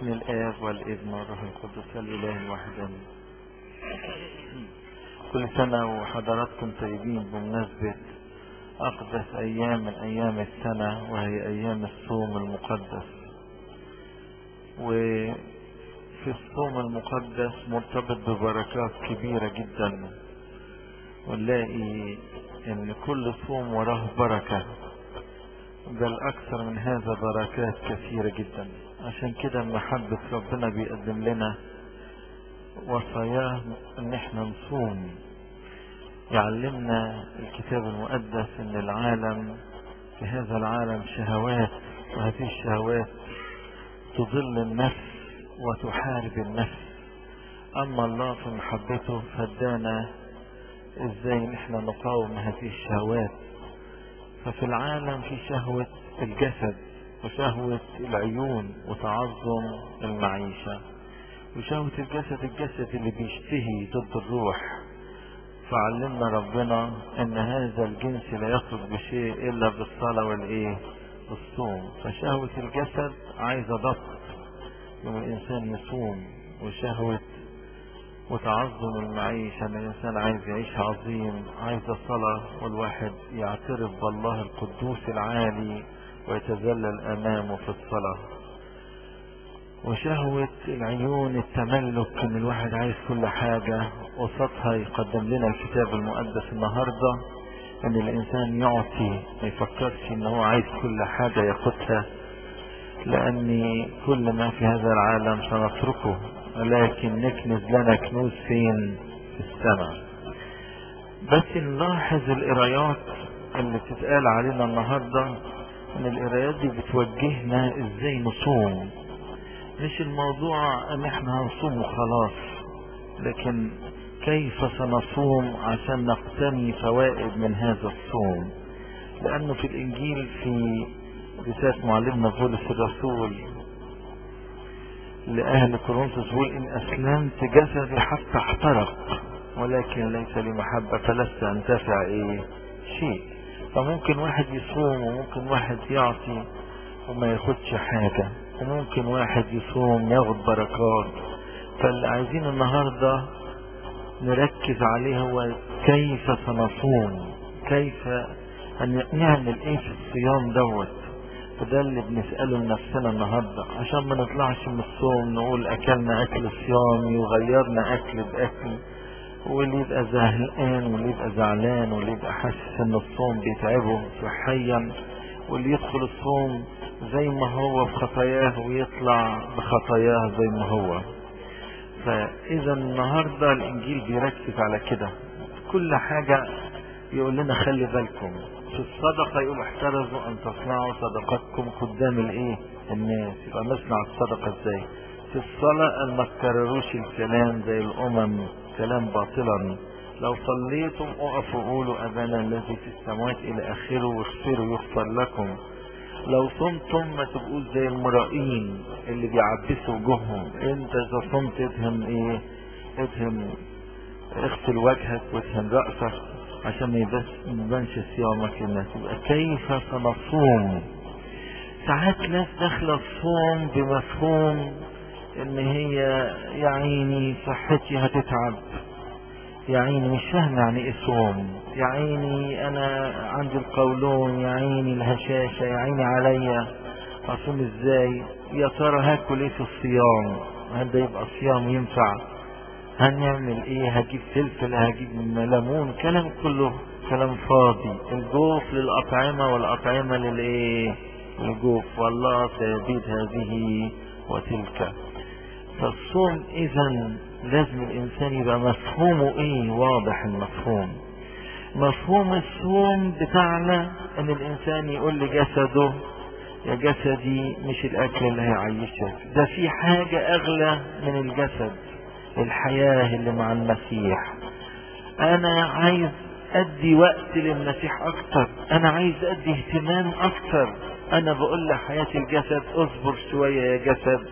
باسم الآب والابن والروح القدس الإله الواحد آمين. كل سنة وحضراتكم طيبين بمناسبة أقدس أيام من أيام السنة وهي أيام الصوم المقدس وفي الصوم المقدس مرتبط ببركات كبيرة جدا ونلاقي ان كل صوم وراه بركة بل اكثر من هذا بركات كثيرة جدا عشان كده محبة ربنا بيقدم لنا وصاياه ان احنا نصوم يعلمنا الكتاب المقدس ان العالم في هذا العالم شهوات وهذه الشهوات تضل النفس وتحارب النفس اما الله في محبته فادانا ازاي نحن نقاوم هذه الشهوات ففي العالم في شهوة الجسد وشهوة العيون وتعظم المعيشة وشهوة الجسد الجسد اللي بيشتهي ضد الروح فعلمنا ربنا ان هذا الجنس لا يخرج بشيء الا بالصلاة والايه بالصوم فشهوة الجسد عايزة ضبط يوم الانسان يصوم وشهوة وتعظم المعيشة ان الانسان عايز يعيش عظيم عايز صلاة والواحد يعترف بالله القدوس العالي ويتذلل امامه في الصلاة وشهوة العيون التملك ان الواحد عايز كل حاجة وسطها يقدم لنا الكتاب المقدس النهاردة ان الانسان يعطي ما يفكرش ان هو عايز كل حاجة ياخدها لان كل ما في هذا العالم سنتركه ولكن نكنز لنا كنوز فين في السماء بس نلاحظ القرايات اللي بتتقال علينا النهاردة ان القرايات دي بتوجهنا ازاي نصوم مش الموضوع ان احنا هنصوم وخلاص لكن كيف سنصوم عشان نقتني فوائد من هذا الصوم لانه في الانجيل في رسالة معلمنا بولس الرسول لأهل كورنثوس يقول إن أسلمت جسدي حتى احترق ولكن ليس لي محبة فلست أنتفع إيه شيء فممكن واحد يصوم وممكن واحد يعطي وما ياخدش حاجة وممكن واحد يصوم ياخد بركات فاللي عايزين النهاردة نركز عليه هو كيف سنصوم كيف أن نعمل ايه في الصيام دوت وده اللي بنسأله لنفسنا النهاردة عشان ما نطلعش من الصوم نقول أكلنا أكل صيامي وغيرنا أكل بأكل واللي يبقى زهقان واللي يبقى زعلان واللي يبقى حاسس إن الصوم بيتعبه صحيا واللي يدخل الصوم زي ما هو في خطاياه ويطلع بخطاياه زي ما هو فإذا النهاردة الإنجيل بيركز على كده كل حاجة يقول لنا خلي بالكم في الصدقة يقول احترزوا ان تصنعوا صدقاتكم قدام الايه الناس يبقى نصنع الصدقة ازاي في الصلاة ان ما تكرروش الكلام زي الامم كلام باطلا لو صليتم اقفوا قولوا ابانا الذي في السماوات الى اخره واغفروا يغفر لكم لو صمتم ما تبقوش زي المرائين اللي بيعبسوا وجوههم انت اذا صمت ادهم ايه ادهم اغسل وجهك وادهم رأسك عشان ما يبانش صيامك للناس يبقى كيف سنصوم ساعات ناس داخلة الصوم بمفهوم ان هي يا عيني صحتي هتتعب يا عيني مش فاهم يعني ايه صوم يا عيني انا عندي القولون يا عيني الهشاشة يا عيني عليا اصوم ازاي يا ترى هاكل ايه في الصيام هل ده يبقى صيام ينفع هنعمل ايه هجيب فلفل هجيب ليمون كلام كله كلام فاضي الجوف للأطعمة والأطعمة للايه الجوف والله سيزيد هذه وتلك فالصوم اذا لازم الانسان يبقى مفهومه ايه واضح المفهوم مفهوم الصوم بتاعنا ان الانسان يقول لجسده يا جسدي مش الاكل اللي هيعيشك ده في حاجة اغلى من الجسد الحياة اللي مع المسيح انا عايز ادي وقت للمسيح اكتر انا عايز ادي اهتمام اكتر انا بقول لحياة الجسد اصبر شوية يا جسد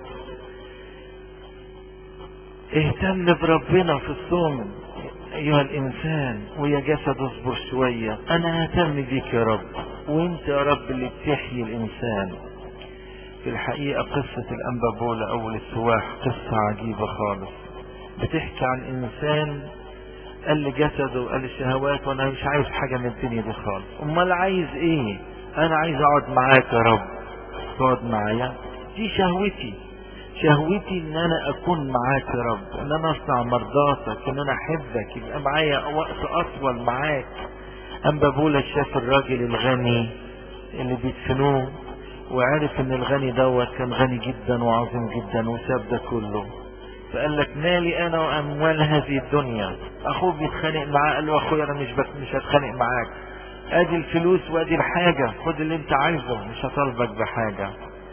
اهتم بربنا في الصوم ايها الانسان ويا جسد اصبر شوية انا ههتم بيك يا رب وانت يا رب اللي بتحيي الانسان في الحقيقة قصة الأنبابولة أول السواح قصة عجيبة خالص بتحكي عن إنسان قال لي جسده وقال لي الشهوات وأنا مش عايز حاجة من الدنيا دي خالص أمال عايز إيه أنا عايز أقعد معاك يا رب تقعد معايا دي شهوتي شهوتي ان انا اكون معاك يا رب ان انا اصنع مرضاتك ان انا احبك يبقى معايا وقت اطول معاك اما بولا شاف الراجل الغني اللي بيدفنوه وعرف ان الغني دوت كان غني جدا وعظيم جدا وساب ده كله فقال لك مالي انا واموال هذه الدنيا اخوه بيتخانق معاه قال له اخويا انا مش بت... مش هتخانق معاك ادي الفلوس وادي الحاجة خد اللي انت عايزه مش هطالبك بحاجة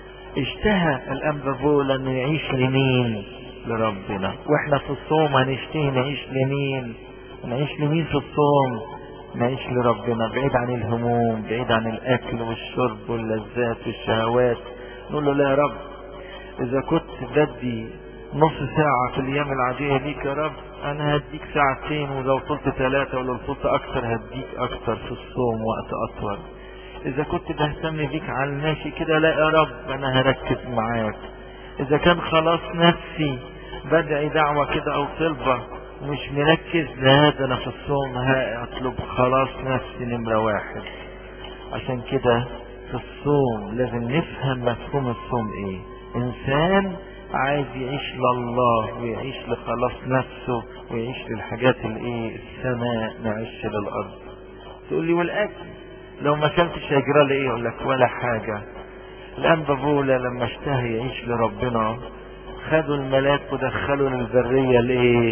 اشتهى الانبابولا انه يعيش لمين لربنا واحنا في الصوم هنشتهي نعيش لمين نعيش لمين في الصوم نعيش لربنا بعيد عن الهموم بعيد عن الاكل والشرب واللذات والشهوات نقول له لا يا رب اذا كنت بدي نص ساعة في الايام العادية ليك يا رب انا هديك ساعتين ولو طلت ثلاثة ولو طلت اكتر هديك اكتر في الصوم وقت اطول اذا كنت بهتم بيك على الماشي كده لا يا رب انا هركز معاك اذا كان خلاص نفسي بدعي دعوة كده او طلبة مش مركز لا ده انا في الصوم هطلب خلاص نفسي نمرة واحد عشان كده في الصوم لازم نفهم مفهوم الصوم ايه انسان عايز يعيش لله ويعيش لخلاص نفسه ويعيش للحاجات الايه السماء نعيش للارض تقول لي والاكل لو ما اكلتش هيجرى لي ايه يقول لك ولا حاجة الانبابولة لما اشتهى يعيش لربنا خدوا الملاك ودخلوا للبرية الايه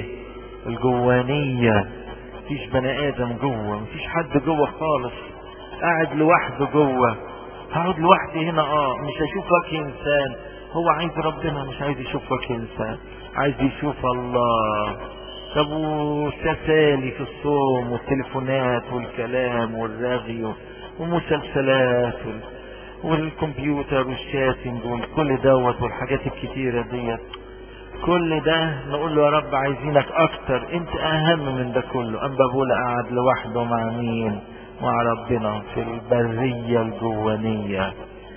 الجوانية مفيش بني ادم جوه مفيش حد جوه خالص قاعد لوحده جوه هقعد لوحدي هنا اه مش هشوف وجه انسان هو عايز ربنا مش عايز يشوف وجه انسان عايز يشوف الله طب والتسالي في الصوم والتليفونات والكلام والرغي ومسلسلات وال... والكمبيوتر والشاتنج وكل دوت والحاجات الكتيرة ديت كل ده نقول له يا رب عايزينك اكتر انت اهم من ده كله ام بابولا قاعد لوحده مع مين مع ربنا في البرية الجوانية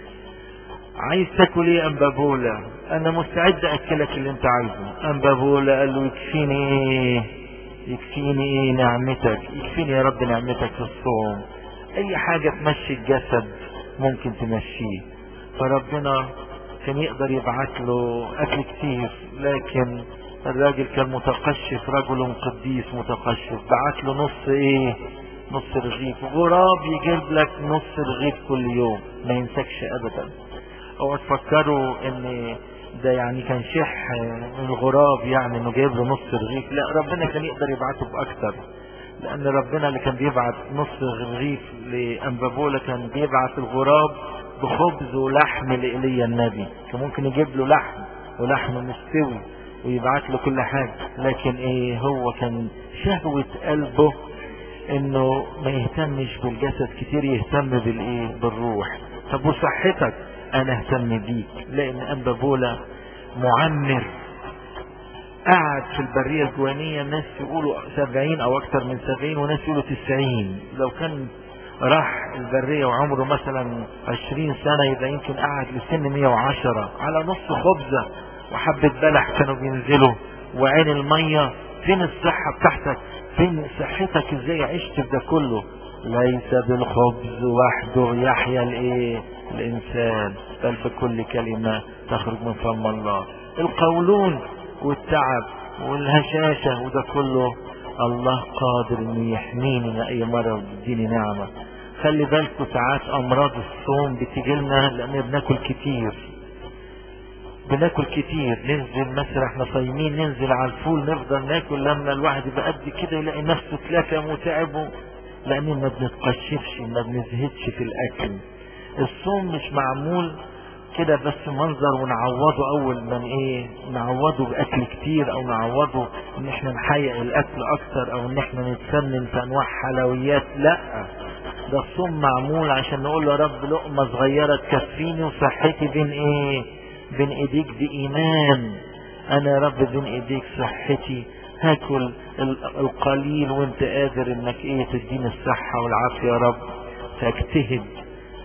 عايز تاكل ايه ام بابولا انا مستعد اكلك اللي انت عايزه ام بابولا قال له يكفيني ايه يكفيني ايه نعمتك يكفيني يا رب نعمتك في الصوم اي حاجة تمشي الجسد ممكن تمشيه فربنا كان يقدر يبعت له اكل كتير لكن الراجل كان متقشف رجل قديس متقشف بعت له نص ايه نص رغيف غراب يجيب لك نص رغيف كل يوم ما ينسكش ابدا اوعوا تفكروا ان ده يعني كان شح من الغراب يعني انه جايب له نص رغيف لا ربنا كان يقدر يبعته باكتر لان ربنا اللي كان بيبعت نص رغيف لانبابولا كان بيبعت الغراب بخبز ولحم لإيليا النبي كان ممكن يجيب له لحم ولحم مستوي ويبعت له كل حاجة لكن ايه هو كان شهوة قلبه انه ما يهتمش بالجسد كتير يهتم بالايه بالروح طب وصحتك انا اهتم بيك لان انبابولا معمر قعد في البرية الجوانية الناس يقولوا سبعين او اكتر من سبعين وناس يقولوا تسعين لو كان راح البرية وعمره مثلا عشرين سنة يبقى يمكن قعد لسن مية وعشرة على نص خبزة وحبة بلح كانوا بينزلوا وعين المية فين الصحة بتاعتك فين صحتك ازاي عشت بده كله ليس بالخبز وحده يحيا الايه الانسان بل بكل كلمة تخرج من فم الله القولون والتعب والهشاشة وده كله الله قادر انه يحميني من اي مرة ويديني نعمة خلي بالكوا ساعات امراض الصوم بتيجي لنا لان بناكل كتير بناكل كتير ننزل مثلا احنا صايمين ننزل على الفول نفضل ناكل لما الواحد يبقى قد كده يلاقي نفسه اتلكم وتعبه لان ما بنتقشفش ما بنزهدش في الاكل الصوم مش معمول كده بس منظر ونعوضه اول من ايه نعوضه باكل كتير او نعوضه ان احنا نحيق الاكل اكتر او ان احنا نتسنن في انواع حلويات لا ده الصوم معمول عشان نقول يا رب لقمة صغيرة تكفيني وصحتي بين ايه بين ايديك بايمان انا يا رب بين ايديك صحتي هاكل القليل وانت قادر انك ايه تديني الصحة والعافية يا رب فاجتهد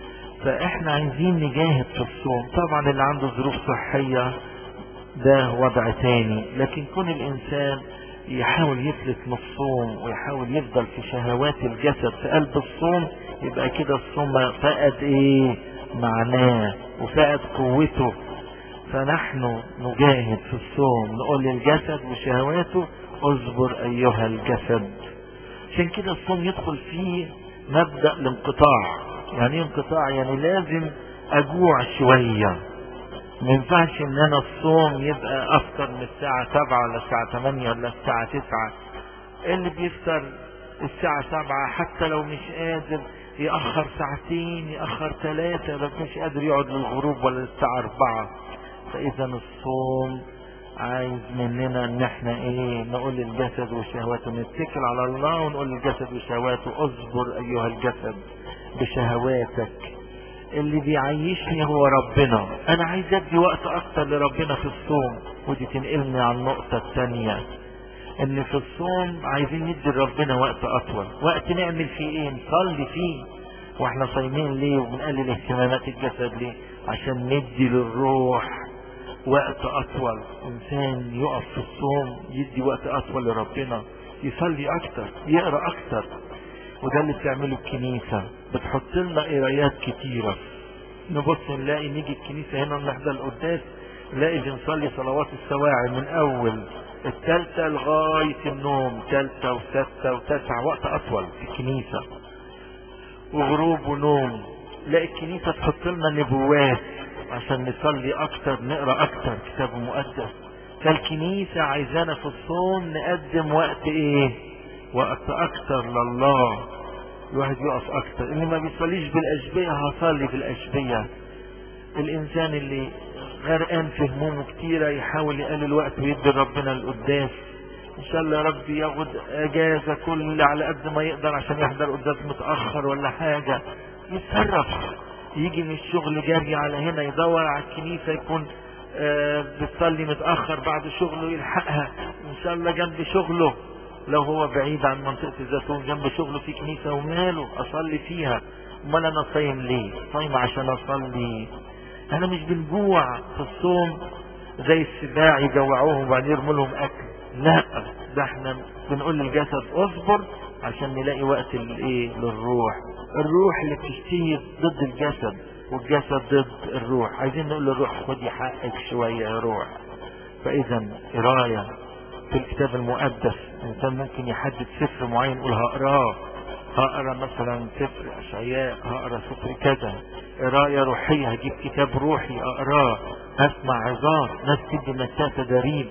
فاحنا عايزين نجاهد في الصوم طبعا اللي عنده ظروف صحية ده وضع تاني لكن كون الانسان يحاول يفلت من الصوم ويحاول يفضل في شهوات الجسد في قلب الصوم يبقى كده الصوم فقد ايه معناه وفقد قوته فنحن نجاهد في الصوم نقول للجسد وشهواته اصبر ايها الجسد عشان كده الصوم يدخل فيه مبدأ الانقطاع يعني ايه انقطاع يعني لازم اجوع شوية ما ينفعش ان انا الصوم يبقى افطر من الساعة سبعة ولا الساعة تمانية ولا الساعة تسعة اللي بيفطر الساعة سبعة حتى لو مش قادر يأخر ساعتين يأخر ثلاثة لو مش قادر يقعد للغروب ولا للساعة أربعة فإذا الصوم عايز مننا ان احنا ايه نقول للجسد وشهواته نتكل على الله ونقول للجسد وشهواته اصبر ايها الجسد بشهواتك اللي بيعيشني هو ربنا انا عايز ادي وقت اكتر لربنا في الصوم ودي تنقلني على النقطة التانية ان في الصوم عايزين ندي لربنا وقت اطول وقت نعمل فيه ايه نصلي فيه واحنا صايمين ليه وبنقلل اهتمامات الجسد ليه عشان ندي للروح وقت اطول انسان يقف في الصوم يدي وقت اطول لربنا يصلي اكتر يقرا اكتر وده اللي بتعمله الكنيسة بتحط لنا قرايات كتيرة نبص نلاقي نيجي الكنيسة هنا نحضر القداس نلاقي بنصلي صلوات السواعي من اول التالتة لغاية النوم تالتة وستة وتسعة وقت اطول في الكنيسة وغروب ونوم لا الكنيسة تحط لنا نبوات عشان نصلي اكتر نقرا اكتر كتاب مقدس فالكنيسة عايزانا في الصوم نقدم وقت ايه وقت اكتر لله الواحد يقف اكتر اللي ما بيصليش بالاشبية هصلي بالاشبية الانسان اللي غرقان في همومه كتيرة يحاول يقلل وقت ويدي ربنا القداس ان شاء الله يا رب ياخد اجازة كل على قد ما يقدر عشان يحضر قداس متأخر ولا حاجة يتصرف يجي من الشغل جاري على هنا يدور على الكنيسة يكون آه بتصلي متأخر بعد شغله يلحقها ان شاء الله جنب شغله لو هو بعيد عن منطقة الزيتون جنب شغله في كنيسة وماله اصلي فيها امال انا صايم ليه صايم عشان اصلي انا مش بنجوع في الصوم زي السباع يجوعوهم وبعدين يرموا لهم اكل لا ده احنا بنقول للجسد اصبر عشان نلاقي وقت الايه للروح الروح اللي بتشتهي ضد الجسد والجسد ضد الروح عايزين نقول للروح خدي حقك شوية يا روح فاذا قراية في الكتاب المقدس الانسان ممكن يحدد سفر معين يقول هقراه هقرا مثلا سفر اشعياء هقرا سفر كذا قرايه روحيه هجيب كتاب روحي اقراه اسمع عظات ناس تدي نفسها تدريب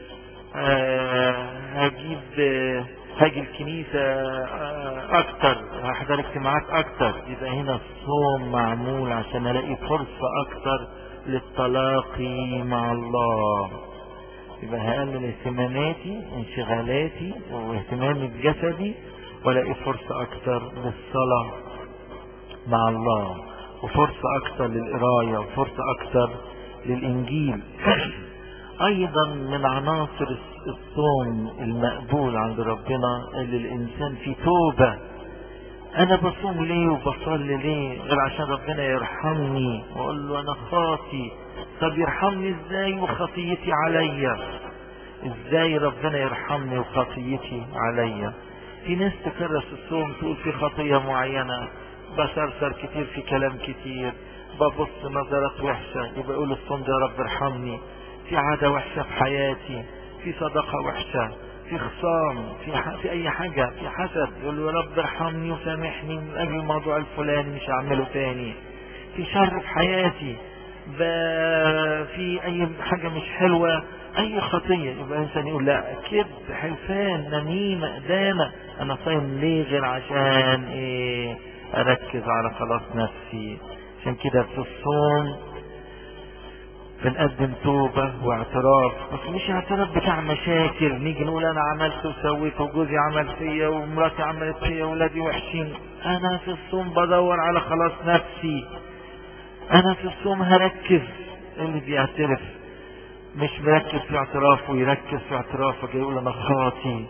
أه هجيب أه هاجي الكنيسة أه اكتر هحضر اجتماعات اكتر يبقى هنا الصوم معمول عشان الاقي فرصة اكتر للتلاقي مع الله يبقى هقلل اهتماماتي انشغالاتي واهتمامي بجسدي والاقي فرصة اكتر للصلاة مع الله وفرصة اكتر للقراية وفرصة اكتر للانجيل ايضا من عناصر الصوم المقبول عند ربنا اللي الانسان في توبة انا بصوم ليه وبصلي ليه غير عشان ربنا يرحمني واقول له انا خاطي طب يرحمني ازاي وخطيتي عليا ازاي ربنا يرحمني وخطيتي عليا في ناس تكرس الصوم تقول في خطية معينة بسرسر كتير في كلام كتير ببص نظرات وحشة يبقى يقول الصوم ده يا رب ارحمني في عادة وحشة في حياتي في صدقة وحشة في خصام في, ح... في اي حاجة في حسد يقول له يا رب ارحمني وسامحني من اجل الموضوع الفلاني مش هعمله تاني في شر في حياتي ب... في اي حاجة مش حلوة اي خطية يبقى انسان يقول لا كذب حلفان نميمة ادانة انا صايم ليه غير عشان ايه اركز على خلاص نفسي عشان كده في الصوم بنقدم توبة واعتراف بس مش اعتراف بتاع مشاكل نيجي نقول انا عملت وسويت وجوزي عمل فيا ومراتي عملت فيا وولادي وحشين انا في الصوم بدور على خلاص نفسي انا في الصوم هركز اللي بيعترف مش مركز في اعترافه يركز في اعترافه يقول انا خاطي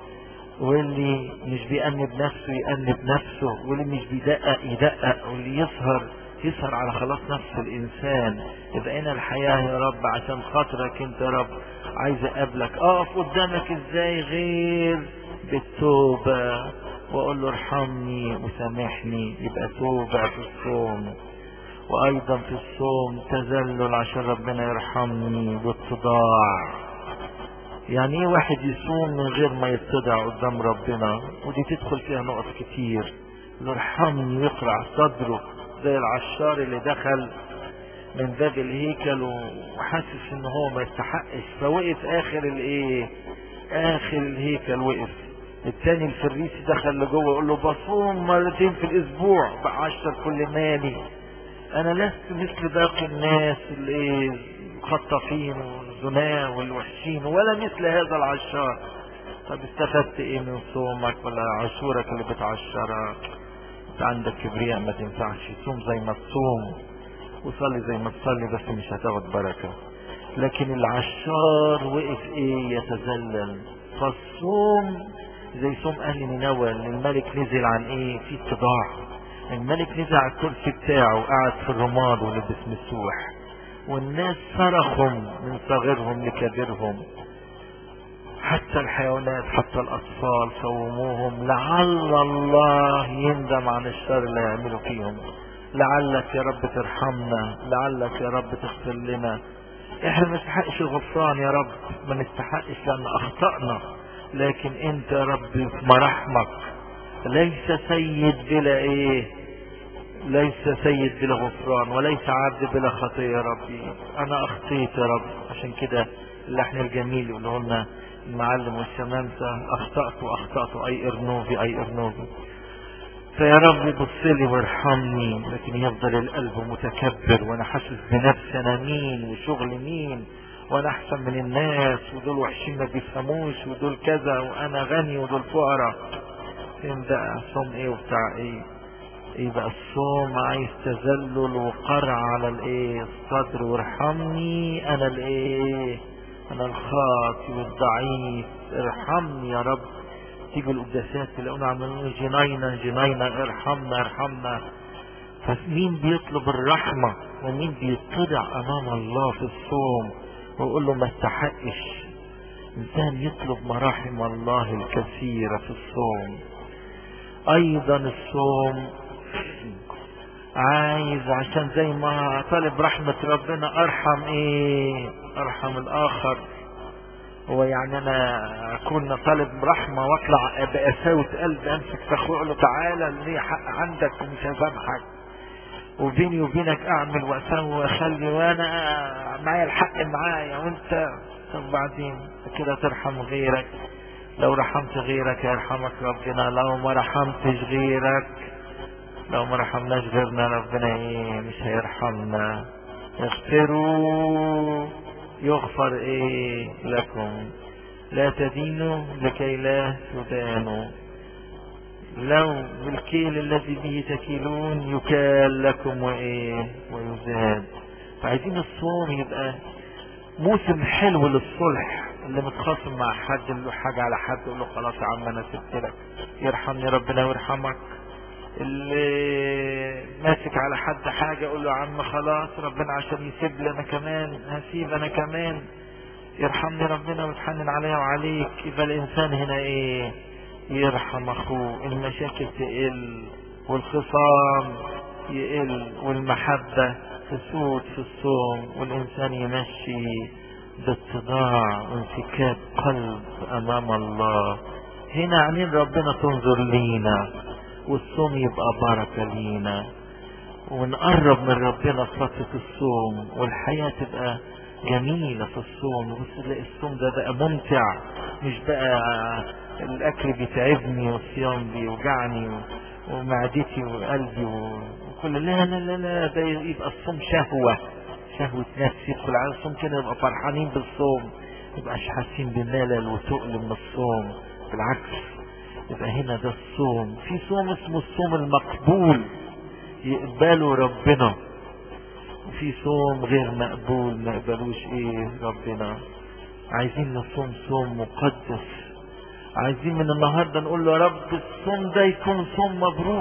واللي مش بيأنب نفسه يأنب نفسه واللي مش بيدقق يدقق واللي يسهر يسهر على خلاص نفس الانسان يبقى انا الحياة يا رب عشان خاطرك انت يا رب عايز اقابلك اقف قدامك ازاي غير بالتوبة واقول له ارحمني وسامحني يبقى توبة في الصوم وايضا في الصوم تذلل عشان ربنا يرحمني واتضاع يعني ايه واحد يصوم من غير ما يتضع قدام ربنا ودي تدخل فيها نقط كتير يرحمني ويقرع صدره زي العشار اللي دخل من باب الهيكل وحاسس ان هو ما يستحقش فوقف اخر الايه اخر الهيكل وقف التاني الفريسي دخل لجوه يقول له بصوم مرتين في الاسبوع بعشر كل مالي انا لست مثل باقي الناس اللي خطافين والزناة والوحشين ولا مثل هذا العشار طب استفدت ايه من صومك ولا عشورك اللي بتعشرك انت عندك كبرياء ما تنفعش صوم زي ما تصوم وصلي زي ما تصلي بس مش هتاخد بركة لكن العشار وقف ايه يتذلل فالصوم زي صوم اهل نينوى اللي الملك نزل عن ايه في اتضاع الملك نزل على الكرسي بتاعه وقعد في الرماد ولبس مسوح والناس صرخهم من صغيرهم لكبيرهم حتى الحيوانات حتى الأطفال صوموهم لعل الله يندم عن الشر اللي يعملوا فيهم لعلك يا رب ترحمنا لعلك يا رب تغفر لنا احنا ما نستحقش الغفران يا رب ما نستحقش لان اخطأنا لكن انت يا رب في مراحمك ليس سيد بلا ايه ليس سيد بلا غفران وليس عبد بلا خطية يا ربي انا اخطيت يا رب عشان كده اللحن الجميل اللي قلنا المعلم والشمامسة اخطأت واخطأت اي ارنوفي اي ارنوفي فيا رب بص لي وارحمني لكن يفضل القلب متكبر وانا حاسس بنفسي انا مين وشغل مين وانا احسن من الناس ودول وحشين ما بيفهموش ودول كذا وانا غني ودول فقراء فين بقى صوم ايه وبتاع ايه ايه بقى الصوم عايز تذلل وقرع على الايه الصدر وارحمني انا الايه انا الخاطي والضعيف ارحمني يا رب تيجي القداسات تلاقونا عمالين جنينا جنينا ارحمنا ارحمنا فمين بيطلب الرحمة ومين بيتضع امام الله في الصوم ويقول له ما استحقش انسان يطلب مراحم الله الكثيرة في الصوم ايضا الصوم عايز عشان زي ما طالب رحمة ربنا ارحم ايه ارحم الاخر هو يعني انا اكون طالب رحمة واطلع بقساوة قلب امسك في اخوه اقول له تعالى ليه حق عندك ومش هسامحك وبيني وبينك اعمل واسوي واخلي وانا معايا الحق معايا وانت طب بعدين كده ترحم غيرك لو رحمت غيرك يرحمك ربنا لو ما رحمتش غيرك لو ما رحمناش غيرنا ربنا ايه مش هيرحمنا اغفروا يغفر ايه لكم لا تدينوا لكي لا تدانوا لو بالكيل الذي به تكيلون يكال لكم وايه ويزاد فعايزين الصوم يبقى موسم حلو للصلح اللي متخاصم مع حد له حاجة على حد يقول له خلاص يا عم انا سبت لك يرحمني ربنا ويرحمك اللي ماسك على حد حاجة يقول له يا عم خلاص ربنا عشان يسيب لي انا كمان هسيب انا كمان يرحمني ربنا ويتحنن عليا وعليك يبقى الانسان هنا ايه يرحم اخوه المشاكل تقل والخصام يقل والمحبة تسود في الصوم والانسان يمشي باتضاع وانسكاب قلب امام الله هنا عينين ربنا تنظر لينا والصوم يبقى بركة لينا ونقرب من ربنا في فترة الصوم والحياة تبقى جميلة في الصوم بص تلاقي الصوم ده بقى ممتع مش بقى الاكل بيتعبني والصيام بيوجعني ومعدتي وقلبي وكل لا لا لا لا ده يبقى الصوم شهوة شهوة نفس يدخل على الصوم كده نبقى فرحانين بالصوم مبقاش حاسين بملل وتقل من الصوم بالعكس يبقى هنا ده الصوم في صوم اسمه الصوم المقبول يقبله ربنا وفي صوم غير مقبول ما يقبلوش ايه ربنا عايزين نصوم صوم مقدس عايزين من النهاردة نقول له يا رب الصوم ده يكون صوم مبروك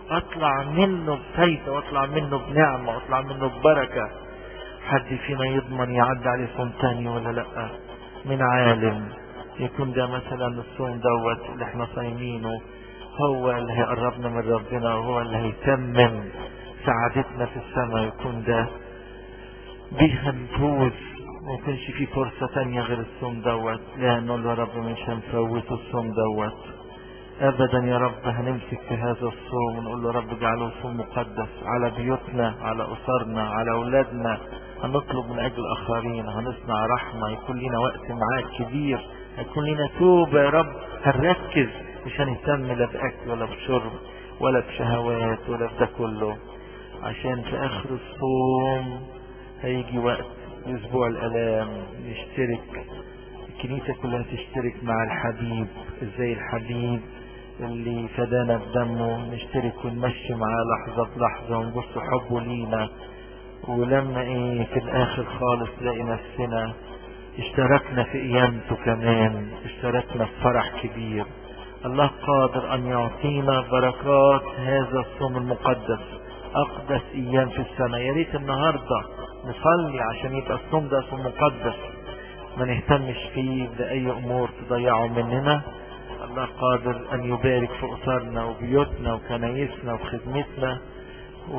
اطلع منه بفايدة واطلع منه بنعمة واطلع منه ببركة حد فينا يضمن يعدي عليه صوم تاني ولا لا من عالم يكون ده مثلا الصوم دوت اللي احنا صايمينه هو اللي هيقربنا من ربنا وهو اللي هيتمم سعادتنا في السماء يكون ده بيها نفوز ما يكونش في فرصة تانية غير الصوم دوت لا نقول يا رب مش هنفوت الصوم دوت ابدا يا رب هنمسك في هذا الصوم ونقول له رب اجعله صوم مقدس على بيوتنا على اسرنا على اولادنا هنطلب من اجل اخرين هنصنع رحمة يكون لنا وقت معاك كبير هيكون لنا توبة يا رب هنركز مش هنهتم لا باكل ولا بشرب ولا بشهوات ولا بده كله عشان في اخر الصوم هيجي وقت اسبوع الالام نشترك الكنيسة كلها تشترك مع الحبيب ازاي الحبيب اللي فدانا بدمه نشترك ونمشي معاه لحظة بلحظة ونبص حبه لينا ولما ايه في الاخر خالص تلاقي نفسنا اشتركنا في قيامته كمان اشتركنا في فرح كبير الله قادر ان يعطينا بركات هذا الصوم المقدس اقدس ايام في السنة يا ريت النهاردة نصلي عشان يبقى الصوم ده صوم مقدس ما نهتمش فيه بأي أمور تضيعه مننا الله قادر أن يبارك في أسرنا وبيوتنا وكنايسنا وخدمتنا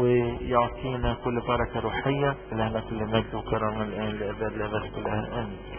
ويعطينا كل بركة روحية لنا كل مجد وكرم الآن لأبد الأبد كلها آمين